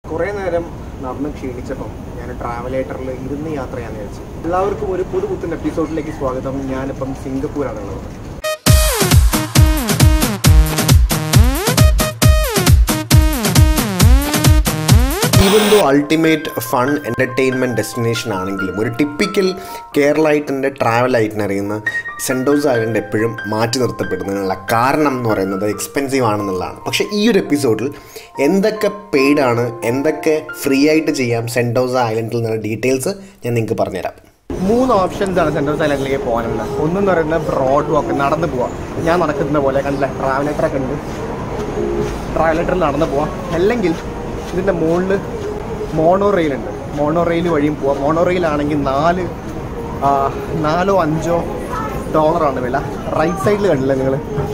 കുറേ നേരം നടന്ന് ക്ഷീണിച്ചപ്പം ഞാൻ ട്രാവലേറ്ററിൽ ഇരുന്ന് യാത്ര ചെയ്യാന്ന് വിചാരിച്ചു എല്ലാവർക്കും ഒരു പുതുപുത്തൻ എപ്പിസോഡിലേക്ക് സ്വാഗതം ഞാനിപ്പം സിംഗപ്പൂരാണുള്ളത് even though ultimate fun entertainment destination ആണെങ്കിലും ഒരു ടിപ്പിക്കൽ കേരളൈറ്റിൻ്റെ ട്രാവൽ അറിയുന്ന സെൻറ്റോസ് ഐലൻഡ് എപ്പോഴും മാറ്റി നിർത്തപ്പെടുന്നതിനുള്ള കാരണം എന്ന് പറയുന്നത് എക്സ്പെൻസീവ് ആണെന്നുള്ളതാണ് പക്ഷേ ഈ ഒരു എപ്പിസോഡിൽ എന്തൊക്കെ പെയ്ഡ് ആണ് എന്തൊക്കെ ഫ്രീ ആയിട്ട് ചെയ്യാം സെൻറ്റോസ് ഐലൻഡിൽ നിന്നുള്ള ഡീറ്റെയിൽസ് ഞാൻ നിങ്ങൾക്ക് പറഞ്ഞുതരാം മൂന്ന് ഓപ്ഷൻസ് ആണ് സെൻട്രൽ ഐലൻഡിലേക്ക് പോകാനുള്ളത് ഒന്നെന്ന് പറയുന്നത് ബ്രോഡ് വാക്ക് നടന്ന് പോവാം ഞാൻ നടക്കുന്ന പോലെ കണ്ടില്ല ട്രാവലേറ്ററൊക്കെ ഉണ്ട് ട്രാവലേറ്ററിൽ നടന്ന് പോവാം അല്ലെങ്കിൽ ഇതിൻ്റെ മുകളിൽ മോണോ റെയിൽ ഉണ്ട് മോണോ റെയിൽ വഴിയും പോവാം മോണോ റെയിലാണെങ്കിൽ നാല് ആ, നാലോ അഞ്ചോ ഡോളറാണ് വില റൈറ്റ് സൈഡിൽ കണ്ടില്ലേ നിങ്ങൾ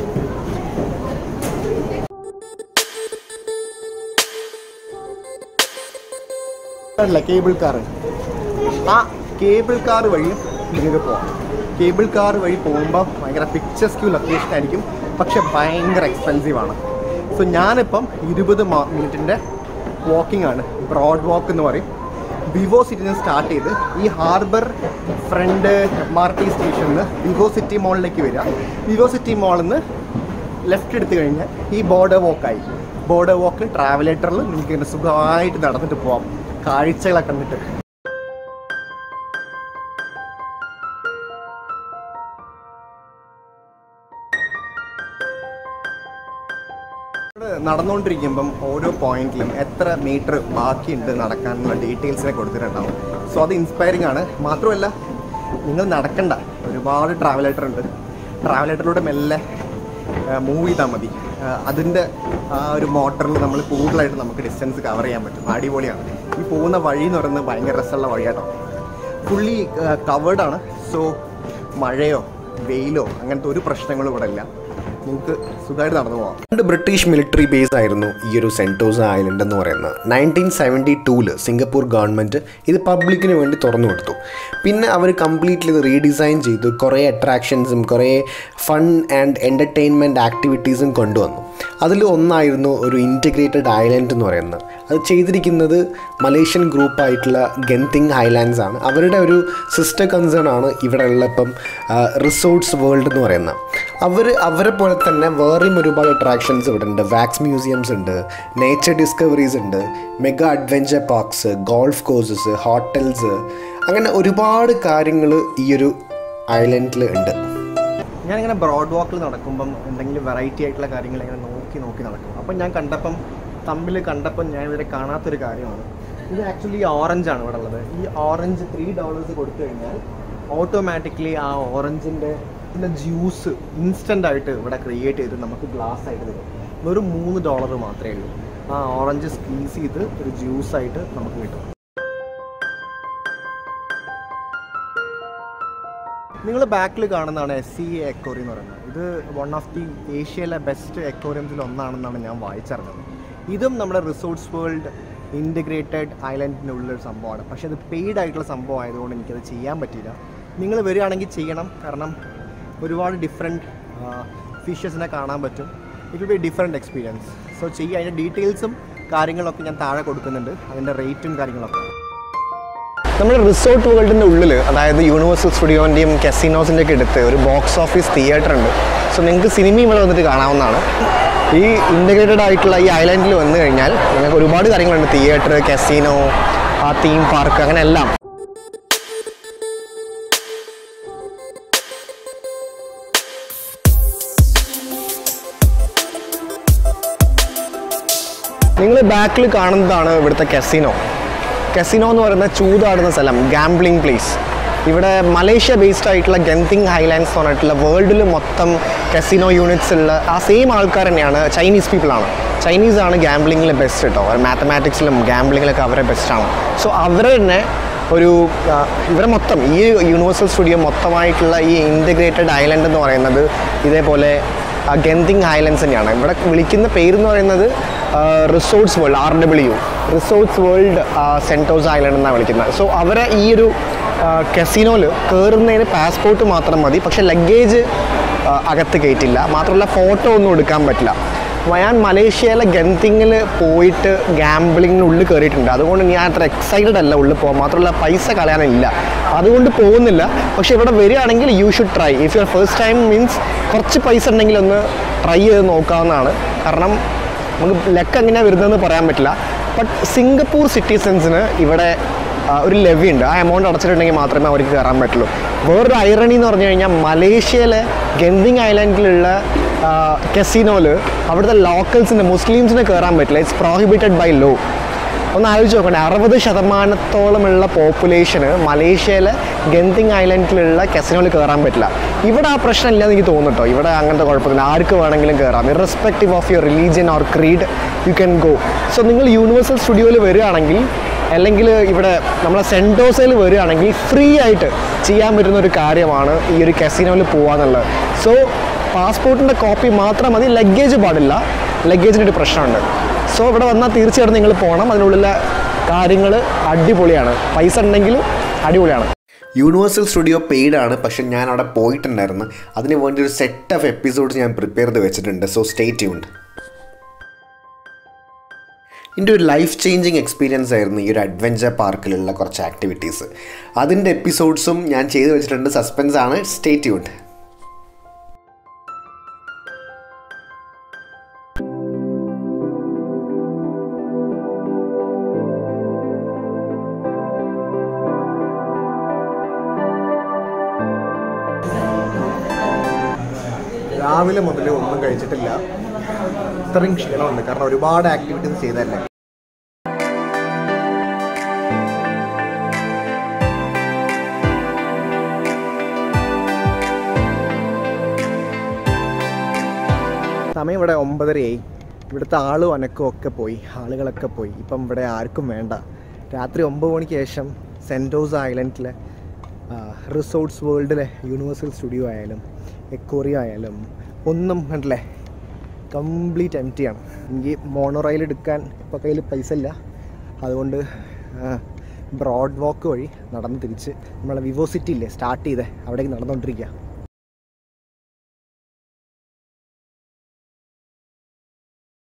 കണ്ടില്ല കേബിൾ കാർ ആ കേബിൾ കാർ വഴി നിങ്ങൾക്ക് പോവാം കേബിൾ കാർ വഴി പോകുമ്പോൾ ഭയങ്കര പിക്ചർസ്ക്യൂ ലൊക്കേഷൻ ആയിരിക്കും പക്ഷെ ഭയങ്കര എക്സ്പെൻസീവ് ആണ് സോ ഞാനിപ്പം ഇരുപത് മിനിറ്റിൻ്റെ വാക്കിംഗ് ആണ് ബ്രോഡ് വാക്ക് എന്ന് പറയും വിവോ സിറ്റിയിൽ നിന്ന് സ്റ്റാർട്ട് ചെയ്ത് ഈ harbour front M R T സ്റ്റേഷനിൽ നിന്ന് വിവോ സിറ്റി മോളിലേക്ക് വരിക വിവോ സിറ്റി മോളിൽ നിന്ന് ലെഫ്റ്റ് എടുത്തു കഴിഞ്ഞാൽ ഈ ബോർഡർ വാക്കായി ബോർഡർ വാക്കിൽ ട്രാവലേറ്ററിൽ നിങ്ങൾക്ക് ഇങ്ങനെ സുഖമായിട്ട് നടന്നിട്ട് പോവാം കാഴ്ചകളൊക്കെ കണ്ടിട്ട് ഇവിടെ നടന്നുകൊണ്ടിരിക്കുമ്പം ഓരോ പോയിന്റിലും എത്ര മീറ്റർ ബാക്കിയുണ്ട് നടക്കാനുള്ള ഡീറ്റെയിൽസിനെ കൊടുത്തിട്ടുണ്ടാവും സോ അത് ഇൻസ്പയറിംഗ് ആണ് മാത്രമല്ല നിങ്ങൾ നടക്കണ്ട ഒരുപാട് ട്രാവലേറ്റർ ഉണ്ട് ട്രാവലേറ്ററിലൂടെ മെല്ലെ മൂവ് ചെയ്താൽ മതി ആ, അതിൻ്റെ ആ ഒരു മോട്ടറിൽ നമ്മൾ കൂടുതലായിട്ട് നമുക്ക് ഡിസ്റ്റൻസ് കവർ ചെയ്യാൻ പറ്റും അടിപൊളിയാണ് ഈ പോകുന്ന വഴി എന്ന് പറയുന്നത് ഭയങ്കര രസമുള്ള വഴിയാട്ടോ ഫുള്ളി കവേർഡാണ് സോ മഴയോ വെയിലോ അങ്ങനത്തെ ഒരു പ്രശ്നങ്ങളും ഇവിടെ ഇല്ല നിങ്ങൾക്ക് സുഖമായിട്ട് നടന്നു പോകാം രണ്ട് ബ്രിട്ടീഷ് മിലിറ്ററി ബേസ് ആയിരുന്നു ഈ ഒരു സെൻറ്റോസ ഐലൻഡ് എന്ന് പറയുന്നത് നയൻറ്റീൻ സെവൻറ്റി ടൂവിൽ സിംഗപ്പൂർ ഗവൺമെൻറ് ഇത് പബ്ലിക്കിന് വേണ്ടി തുറന്നു കൊടുത്തു പിന്നെ അവർ കംപ്ലീറ്റ്ലി ഇത് റീഡിസൈൻ ചെയ്തു കുറേ അട്രാക്ഷൻസും കുറേ ഫൺ ആൻഡ് എൻ്റർടൈൻമെൻറ്റ് ആക്ടിവിറ്റീസും കൊണ്ടുവന്നു അതിൽ ഒന്നായിരുന്നു ഒരു ഇൻറ്റഗ്രേറ്റഡ് ഐലൻഡ് എന്ന് പറയുന്നത് അത് ചെയ്തിരിക്കുന്നത് മലേഷ്യൻ ഗ്രൂപ്പായിട്ടുള്ള ഗെൻതിങ് ഹൈലാൻഡ്സ് ആണ് അവരുടെ ഒരു സിസ്റ്റർ കൺസേൺ ആണ് ഇവിടെ ഉള്ള ഇപ്പം റിസോർട്ട്സ് വേൾഡ് എന്ന് പറയുന്നത് അവർ അവരെ പോലെ തന്നെ വേറെയും ഒരുപാട് അട്രാക്ഷൻസ് ഇവിടെ ഉണ്ട് വാക്സ് മ്യൂസിയംസ് ഉണ്ട് നേച്ചർ ഡിസ്കവറീസ് ഉണ്ട് mega adventure parks golf courses hotels അങ്ങനെ ഒരുപാട് കാര്യങ്ങൾ ഈ ഒരു ഐലൻഡിൽ ഉണ്ട് ഞാനിങ്ങനെ ബ്രോഡ് വാക്കിൽ നടക്കുമ്പം എന്തെങ്കിലും വെറൈറ്റി ആയിട്ടുള്ള കാര്യങ്ങൾ ഇങ്ങനെ നോക്കി നോക്കി നടക്കും അപ്പം ഞാൻ കണ്ടപ്പം തമ്മിൽ കണ്ടപ്പം ഞാൻ ഇതുവരെ കാണാത്തൊരു കാര്യമാണ് ഇത് ആക്ച്വലി ഓറഞ്ച് ആണ് ഇവിടെ ഉള്ളത് ഈ ഓറഞ്ച് ത്രീ ഡോളേഴ്സ് കൊടുത്തു കഴിഞ്ഞാൽ ഓട്ടോമാറ്റിക്കലി ആ ഓറഞ്ചിൻ്റെ പിന്നെ ജ്യൂസ് ഇൻസ്റ്റൻ്റ് ആയിട്ട് ഇവിടെ ക്രിയേറ്റ് ചെയ്ത് നമുക്ക് ഗ്ലാസ് ആയിട്ട് തരും വെറും മൂന്ന് ഡോളർ മാത്രമേ ഉള്ളൂ ആ ഓറഞ്ച് സ്ക്വീസ് ചെയ്ത് ഒരു ജ്യൂസ് ആയിട്ട് നമുക്ക് കിട്ടും നിങ്ങൾ ബാക്കിൽ കാണുന്നതാണ് എസ് സി എക്കോറി എന്ന് പറയുന്നത് ഇത് വൺ ഓഫ് ദി ഏഷ്യയിലെ ബെസ്റ്റ് എക്കോറിയംസിൽ ഒന്നാണെന്നാണ് ഞാൻ വായിച്ചറിഞ്ഞത് ഇതും നമ്മുടെ റിസോർട്ട്സ് വേൾഡ് ഇൻറ്റഗ്രേറ്റഡ് ഐലൻഡിൻ്റെ ഉള്ളൊരു സംഭവമാണ് പക്ഷേ അത് പെയ്ഡ് ആയിട്ടുള്ള സംഭവം ആയതുകൊണ്ട് എനിക്കത് ചെയ്യാൻ പറ്റിയില്ല നിങ്ങൾ വരികയാണെങ്കിൽ ചെയ്യണം കാരണം ഒരുപാട് ഡിഫറെൻറ്റ് ഫിഷസിനെ കാണാൻ പറ്റും it will be different experience so ചെയ്യുക അതിൻ്റെ ഡീറ്റെയിൽസും കാര്യങ്ങളൊക്കെ ഞാൻ താഴെ കൊടുക്കുന്നുണ്ട് അതിൻ്റെ റേറ്റും കാര്യങ്ങളൊക്കെ നമ്മുടെ റിസോർട്ട് വേൾഡിൻ്റെ ഉള്ളിൽ അതായത് യൂണിവേഴ്സൽ സ്റ്റുഡിയോൻ്റെയും കസിനോസിൻ്റെ ഒക്കെ അടുത്ത് ഒരു ബോക്സ് ഓഫീസ് തിയേറ്റർ ഉണ്ട് സോ നിങ്ങൾക്ക് സിനിമയും ഇവിടെ വന്നിട്ട് കാണാവുന്നതാണ് ഈ ഇൻറ്റഗ്രേറ്റഡ് ആയിട്ടുള്ള ഈ ഐലൻഡിൽ വന്നു കഴിഞ്ഞാൽ നിങ്ങൾക്ക് ഒരുപാട് കാര്യങ്ങളുണ്ട് തിയേറ്റർ കസിനോ ആ തീം പാർക്ക് അങ്ങനെ എല്ലാം നിങ്ങൾ ബാക്കിൽ കാണുന്നതാണ് ഇവിടുത്തെ കസിനോ കസിനോ എന്ന് പറയുന്ന ചൂതാടുന്ന സ്ഥലം ഗാംബ്ലിംഗ് പ്ലേസ് ഇവിടെ മലേഷ്യ ബേസ്ഡ് ആയിട്ടുള്ള ഗെൻതിങ് ഹൈലാൻഡ്സ് എന്ന് പറഞ്ഞിട്ടുള്ള വേൾഡിൽ മൊത്തം കസിനോ യൂണിറ്റ്സ് ഉള്ള ആ സെയിം ആൾക്കാർ തന്നെയാണ് ചൈനീസ് പീപ്പിളാണ് ചൈനീസ് ആണ് ഗാംബ്ലിങ്ങിൽ ബെസ്റ്റ് കേട്ടോ മാത്തമാറ്റിക്സിലും ഗാംബ്ലിങ്ങിലൊക്കെ അവരെ ബെസ്റ്റാണ് സോ അവർ തന്നെ ഒരു ആ, ഇവരെ മൊത്തം ഈ യൂണിവേഴ്സൽ സ്റ്റുഡിയോ മൊത്തമായിട്ടുള്ള ഈ ഇൻറ്റഗ്രേറ്റഡ് ഐലൻഡ് എന്ന് പറയുന്നത് ഇതേപോലെ ഗെന്തിങ് ഹൈലൻഡ്സ് തന്നെയാണ് ഇവിടെ വിളിക്കുന്ന പേര് എന്ന് പറയുന്നത് resorts world R W resorts world Sentosa island എന്നാണ് വിളിക്കുന്നത് സോ അവരെ ഈ ഒരു കസിനോയിൽ കയറുന്നതിന് പാസ്പോർട്ട് മാത്രം മതി പക്ഷേ ലഗേജ് അകത്ത് കയറ്റില്ല മാത്രമല്ല ഫോട്ടോ ഒന്നും എടുക്കാൻ പറ്റില്ല ഞാൻ മലേഷ്യയിലെ ഗന്തിങ്ങിൽ പോയിട്ട് ഗാംബ്ലിങ്ങിനുള്ളിൽ കയറിയിട്ടുണ്ട് അതുകൊണ്ട് ഞാൻ അത്ര എക്സൈറ്റഡ് അല്ല ഉള്ളിൽ പോകാൻ മാത്രമല്ല പൈസ കളയാനില്ല അതുകൊണ്ട് പോകുന്നില്ല പക്ഷേ ഇവിടെ വരികയാണെങ്കിൽ you should try if your first time means കുറച്ച് പൈസ ഉണ്ടെങ്കിൽ ഒന്ന് ട്രൈ ചെയ്ത് നോക്കാവുന്നതാണ് കാരണം നമുക്ക് ലെക്ക് എങ്ങനെയാണ് വരുന്നതെന്ന് പറയാൻ പറ്റില്ല ബട്ട് സിംഗപ്പൂർ സിറ്റിസൺസിന് ഇവിടെ ആ, ഒരു ലെവി ഉണ്ട് ആ എമൗണ്ട് അടച്ചിട്ടുണ്ടെങ്കിൽ മാത്രമേ അവർക്ക് കയറാൻ പറ്റുള്ളൂ വേറൊരു ഐറണി എന്ന് പറഞ്ഞു കഴിഞ്ഞാൽ മലേഷ്യയിലെ ഗന്തിങ് ഐലാൻഡിലുള്ള കെസിനോയിൽ അവിടുത്തെ ലോക്കൽസിന് മുസ്ലിംസിന് കയറാൻ പറ്റില്ല ഇറ്റ്സ് പ്രോഹിബിറ്റഡ് ബൈ ലോ ഒന്ന് ആലോചിച്ച് നോക്കണേ അറുപത് ശതമാനത്തോളമുള്ള പോപ്പുലേഷന് മലേഷ്യയിലെ ഗന്തിങ് ഐലൻഡിലുള്ള കെസിനോയിൽ കയറാൻ പറ്റില്ല ഇവിടെ ആ പ്രശ്നം ഇല്ലെന്ന് എനിക്ക് തോന്നുന്നു ഇവിടെ അങ്ങനത്തെ കുഴപ്പമില്ല ആർക്ക് വേണമെങ്കിലും കയറാം irrespective of your religion or creed you can go so നിങ്ങൾ യൂണിവേഴ്സൽ സ്റ്റുഡിയോയിൽ വരികയാണെങ്കിൽ അല്ലെങ്കിൽ ഇവിടെ നമ്മളെ സെൻറ്റോസയിൽ വരികയാണെങ്കിൽ ഫ്രീ ആയിട്ട് ചെയ്യാൻ പറ്റുന്ന ഒരു കാര്യമാണ് ഈ ഒരു കെസിനോയിൽ പോകാന്നുള്ളത് സോ പാസ്പോർട്ടിൻ്റെ കോപ്പി മാത്രം മതി ലഗേജ് പാടില്ല ലഗേജിൻ്റെ ഒരു പ്രശ്നമുണ്ട് സോ ഇവിടെ വന്നാൽ തീർച്ചയായിട്ടും നിങ്ങൾ പോകണം അതിനുള്ളിലെ കാര്യങ്ങൾ അടിപൊളിയാണ് പൈസ ഉണ്ടെങ്കിൽ അടിപൊളിയാണ് യൂണിവേഴ്സൽ സ്റ്റുഡിയോ പെയ്ഡ് ആണ് പക്ഷെ ഞാൻ അവിടെ പോയിട്ടുണ്ടായിരുന്നു അതിന് വേണ്ടി ഒരു സെറ്റ് ഓഫ് എപ്പിസോഡ്സ് ഞാൻ പ്രിപ്പയർ ചെയ്ത് വെച്ചിട്ടുണ്ട് സോ സ്റ്റേ ട്യൂൺഡ് എൻ്റെ ഒരു ലൈഫ് ചേഞ്ചിങ് എക്സ്പീരിയൻസ് ആയിരുന്നു ഈ ഒരു അഡ്വഞ്ചർ പാർക്കിലുള്ള കുറച്ച് ആക്ടിവിറ്റീസ് അതിൻ്റെ എപ്പിസോഡ്സും ഞാൻ ചെയ്തു വെച്ചിട്ടുണ്ട് സസ്പെൻസ് ആണ് സ്റ്റേ ട്യൂൺഡ് രാവിലെ മുതൽ ഒന്നും കഴിച്ചിട്ടില്ല ഇത്രയും ക്ഷീണമുണ്ട് കാരണം ഒരുപാട് ആക്ടിവിറ്റീസ് ചെയ്തതല്ലേ സമയം ഇവിടെ ഒമ്പതരയായി ഇവിടുത്തെ ആളും അനക്കവും ഒക്കെ പോയി ആളുകളൊക്കെ പോയി ഇപ്പം ഇവിടെ ആർക്കും വേണ്ട രാത്രി ഒമ്പത് മണിക്ക് ശേഷം സെൻറ്റോസ് ഐലൻഡിലെ റിസോർട്ട്സ് വേൾഡിലെ യൂണിവേഴ്സൽ സ്റ്റുഡിയോ ആയാലും എക്കോറിയ ആയാലും ഒന്നും കണ്ടില്ലേ കംപ്ലീറ്റ് എം ആണ് എനിക്ക് മോണോ റെയിൽ എടുക്കാൻ ഇപ്പോൾ കയ്യിൽ പൈസ ഇല്ല അതുകൊണ്ട് ബ്രോഡ് വാക്ക് വഴി നടന്ന് തിരിച്ച് നമ്മളെ വിവോ സിറ്റി ഇല്ലേ സ്റ്റാർട്ട് ചെയ്തേ അവിടേക്ക് നടന്നുകൊണ്ടിരിക്കുക